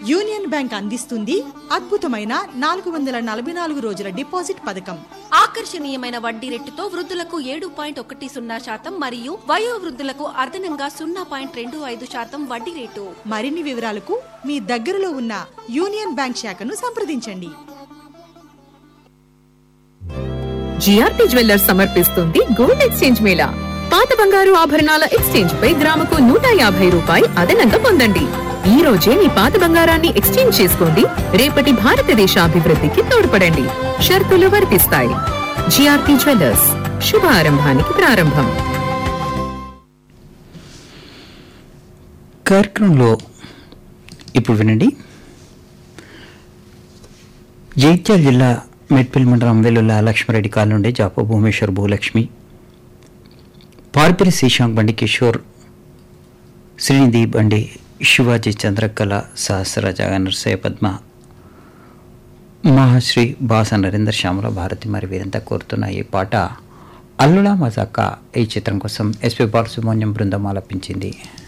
union bank అందిస్తుంది అద్భుతమైన నాలుగు వందల నలభై నాలుగు రోజుల డిపాజిట్ పథకం ఆకర్షణీయమైన వడ్డీ రేటుతో వృద్ధులకు ఏడు పాయింట్ ఒకటి సున్నా శాతం మరియు వయో వృద్ధులకు అదనంగా సున్నా పాయింట్ రెండు ఐదు శాతం వడ్డీ రేటు మరిన్ని వివరాలకు మీ దగ్గరలో ఉన్న యూనియన్ బ్యాంక్ శాఖను సంప్రదించండి జిఆర్పి జ్యువెల్లర్స్ సమర్పిస్తుంది గోల్డ్ ఎక్స్చేంజ్ మేళా పాత బంగారు ఆభరణాల ఎక్స్చేంజ్ పై గ్రాముకు నూట యాభై రూపాయి అదనంగా పొందండి ఈ రోజే మీ పాత బంగారాన్ని ఎక్స్చేంజ్ చేసుకోండి రేపటి భారతదేశ అభివృద్ధికి తోడ్పడండి షరతులు వర్తిస్తాయి జిఆర్పి జ్యువెల్లర్స్ శుభారంభానికి ప్రారంభం కార్యక్రమంలో ఇప్పుడు వినండి జైత్యాల జిల్లా మెట్పల్లి మండలం వెల్లుల లక్ష్మారెడ్డి కాలనీ నుండి జాప భూమేశ్వర్ భూలక్ష్మి పార్పిరి శ్రీశాంక్ బండి కిషోర్ శ్రీనిధి బండి శివాజీ చంద్రకళ సహస్రజ నరసయ్య పద్మ మహాశ్రీ బాస నరేందర్ శ్యామల భారతి మరి వీరంతా కోరుతున్న ఈ పాట అల్లుడా మజాకా ఈ చిత్రం కోసం ఎస్పి బాలసుబ్రహ్మణ్యం బృందం ఆలపించింది